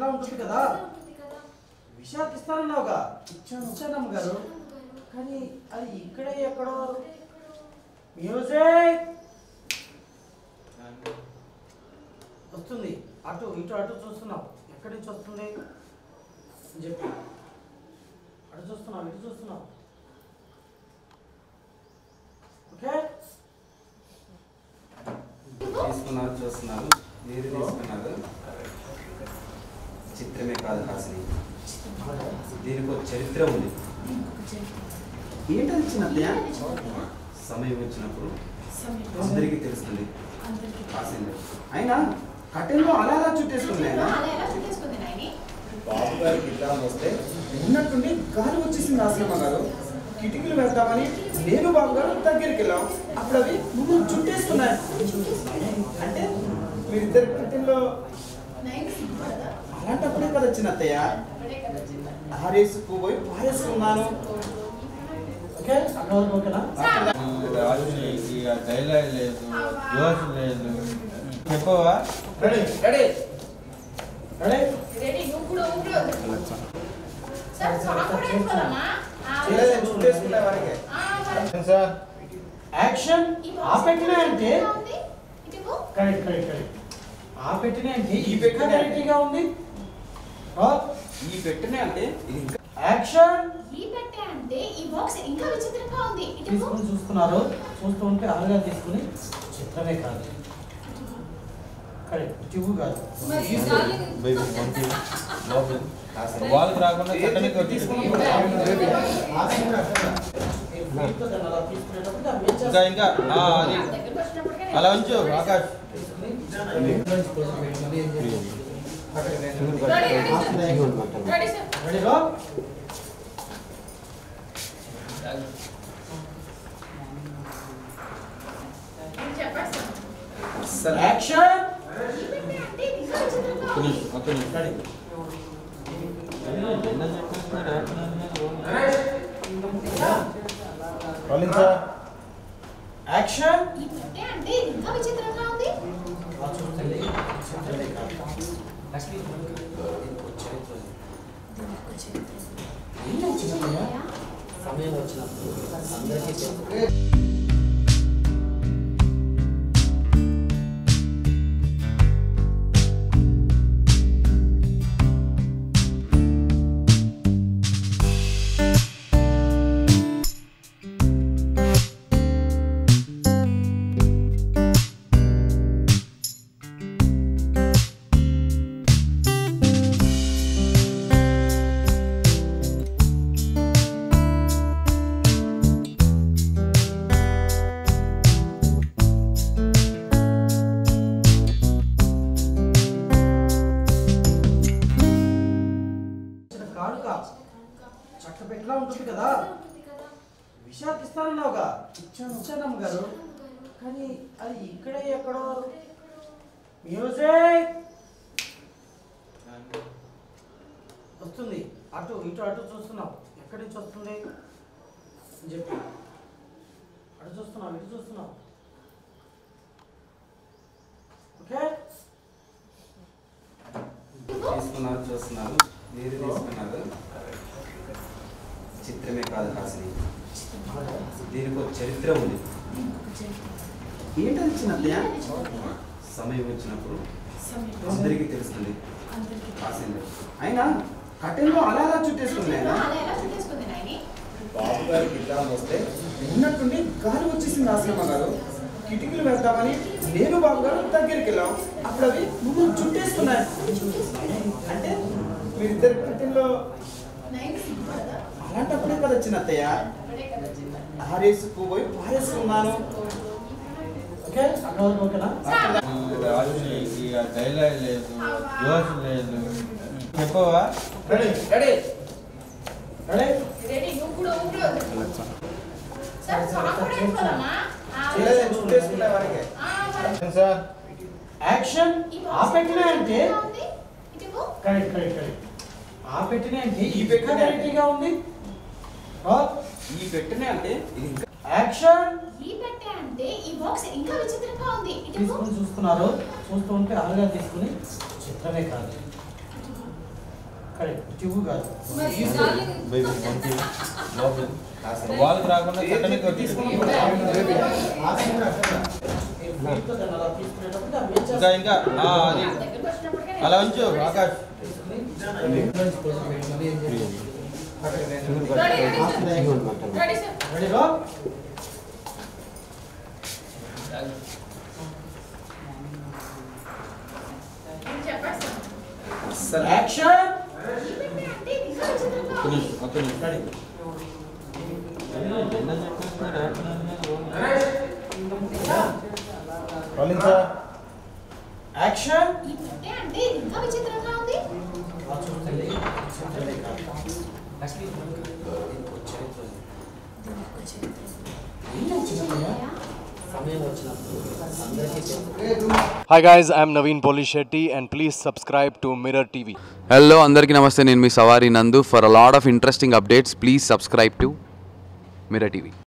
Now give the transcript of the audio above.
పెట్లా ఉంటుంది కదా విశాఖ ఇస్తానన్నావుగా ఇచ్చాను ఇచ్చానమ్మ గారు కానీ అది ఇక్కడే ఎక్కడో మ్యూజిక్ వస్తుంది అటు ఇటు అటు చూస్తున్నావు ఎక్కడి నుంచి వస్తుంది అని చెప్పి అటు చూస్తున్నావు ఇటు చూస్తున్నావు ఓకే తీసుకున్నారు చూస్తున్నారు మీరు తీసుకున్నారు చిత్రమే కాదు హాసిని దీనికి ఒక చరిత్ర ఉంది ఏంటది చిన్నయ్య సమయం వచ్చినప్పుడు అందరికీ తెలుస్తుంది హాసిని అయినా కట్టెల్లో అలా అలా చుట్టేసుకుంది ఆయన బాబు గారికి ఇద్దాం వస్తే ఉన్నట్టుండి గాలి వచ్చేసింది ఆశ్రమ గారు కిటికీలు వెళ్తామని నేను బాబు గారు దగ్గరికి వెళ్ళాం అప్పుడు అవి ముందు చుట్టేసుకున్నాయి అంటే మీరిద్దరు కట్టెల్లో అలాంటప్పుడే కదా వచ్చిన అత్తయ్య ఆరేసుకుపోయి పారేసుకున్నాను ఓకే అక్కడ వరకు ఓకేనా రాజుకి ఇక డైలాగ్ లేదు జోష్ లేదు చెప్పవా రెడీ రెడీ రెడీ చేయలేదు, చుట్టేసుకునే వారికి సార్ యాక్షన్ ఆ పెట్టినా అంటే కరెక్ట్ కరెక్ట్ కరెక్ట్ ఆ పెట్టినా అంటే ఈ ఈ పెట్టిన పెట్టిన వెరైటీగా ఉంది ఈ పెట్టినే అంటే ఇది ఇంకా యాక్షన్ ఈ పెట్టే అంటే ఈ బాక్స్ ఇంకా విచిత్రంగా ఉంది ఇటు తీసుకుని చూస్తున్నారు చూస్తూ ఉంటే అలగా తీసుకుని చిత్రమే కాదు కరెక్ట్ ట్యూబ్ కాదు మరి darling, హాసిని. వాళ్ళకి రాకుండా కట్టనికి వచ్చి తీసుకుని వీటితో దాన్ని అలా తీసుకునేటప్పుడు దాన్ని ఏం ఇంకా చేస్తారు? ఇంకా ఆ, అది దగ్గరికి వచ్చినప్పటికే అలా ఉంచు ఆకాష్ తీసుకుని ఇంట్లోంచి కోసం పెట్టుకొని ఏం చేయాలి? Ready, ready, sir. Ready, sir. Ready, go? నేను చెప్పండి సార్. అస్సలు యాక్షన్ ఈ పెట్టే అంటే ఇంకా విచిత్రంగా ఒక్క ఉంది నిమిషం, ఒక్క నిమిషం. రెడీ రోలింగ్ సార్ యాక్షన్ ఈ పెట్టే అంటే ఇంకా విచిత్రంగా ఉంది ఆ చూస్తుంది చిత్రమే కాదు ఏం వచ్చిందయ్యా సమయం వచ్చినప్పుడు అందరికీ తెలుసు. చిన్న కానుక చక్క పెట్లా ఉంటుంది కదా విశాఖ ఇస్తానన్నావుగా ఇచ్చాను ఇచ్చానమ్మ గారు కానీ అది ఇక్కడే ఎక్కడో మ్యూజిక్ వస్తుంది అటు ఇటు అటు చూస్తున్నావు ఎక్కడి నుంచి వస్తుంది అని చెప్పి అటు చూస్తున్నావు ఇటు చూస్తున్నావు ఓకే తీసుకున్నారు చూస్తున్నారు మీరు తీసుకున్నారు చిత్రమే కాదు హాసిని దీనికి ఒక చరిత్ర ఉంది ఏంటది చిన్నయ్య సమయం వచ్చినప్పుడు అందరికీ తెలుస్తుంది హాసిని అయినా కట్టెల్లో అలా అలా చుట్టేసుకుంది ఆయన అలా ఎలా చుట్టేసుకుంది నాయని బాబు గారికి ఇద్దాం వస్తే ఉన్నట్టుండి గాలి వచ్చేసింది ఆశ్రమ గారు కిటికీలు వెళ్తామని నేను బాబు గారు దగ్గరికి వెళ్ళాం అప్పుడు అవి ముందు చుట్టేసుకున్నాయి అంటే మీరిద్దరు కట్టెల్లో నైన్ సిగ్గుపడదా అలాంటప్పుడే కదా వచ్చిన అత్తయ్య అక్కడే కదా చిన్న ఆరేసుకుపోయి పారేసుకున్నాను ఓకే అక్కడ వరకు ఓకేనా రాజుకి ఇక డైలాగ్ లేదు జోష్ లేదు చెప్పవా రెడీ రెడీ రెడీ రెడీ నువ్వు కూడా నువ్వు కూడా సార్ సాంగ్ కూడా వేసుకోవాలమ్మా ఆ, చేయలేదు, చుట్టేసుకునే వారికి ఆ, మరి సార్ యాక్షన్ ఈ ఆ బాక్స్ పెట్టినా అంటే విచిత్రంగా ఉంది ఇటు కరెక్ట్ కరెక్ట్ కరెక్ట్ ఆ పెట్టినా అంటే ఈ ఈ పెట్టిన పెట్టిన వెరైటీగా ఉంది ఈ పెట్టినే అంటే ఇది ఇంకా యాక్షన్ ఈ పెట్టే అంటే ఈ బాక్స్ ఇంకా విచిత్రంగా ఉంది ఇటు తీసుకుని చూస్తున్నారు చూస్తూ ఉంటే అలగా తీసుకుని చిత్రమే కాదు కరెక్ట్ ట్యూబ్ కాదు మరి గాలి బేబీ మంచి లోపల వాళ్ళకి రాకుండా కట్టనికి వచ్చేసి వీటితో దాన్ని అలా తీసుకునేటప్పుడు దాన్ని ఏం ఇంకా చేస్తాం? ఇంకా ఆ, అది దగ్గరికి వచ్చినప్పటికే అలా ఉంచు Akash ready ready sir ready sir Ready, go? నేను చెప్పేస్తాను సార్ Action! ఏంటంటే అంటే ఇంకా విచిత్రంగా ఒక్క ఉంది. నిమిషం, ఒక్క నిమిషం. ఎన్న చెప్పేస్తున్నారు, రోలింగ్ సార్ Action! ఏంటంటే అంటే ఇది ఇంకా విచిత్రంగా ఉంది ఆ చూస్తుంది. చూస్తుంది కాదు. Actually, దీనికి ఒక చరిత్ర ఉంది. ఏం వచ్చిందయ్యా? సమయం వచ్చినప్పుడు అందరికీ చెప్పు. Hi guys, I'm Naveen Polishetty and please subscribe to Mirror TV. Hello అందరికీ నమస్తే నేను మీ Savari Nandu for a lot of interesting updates please subscribe to Mirror TV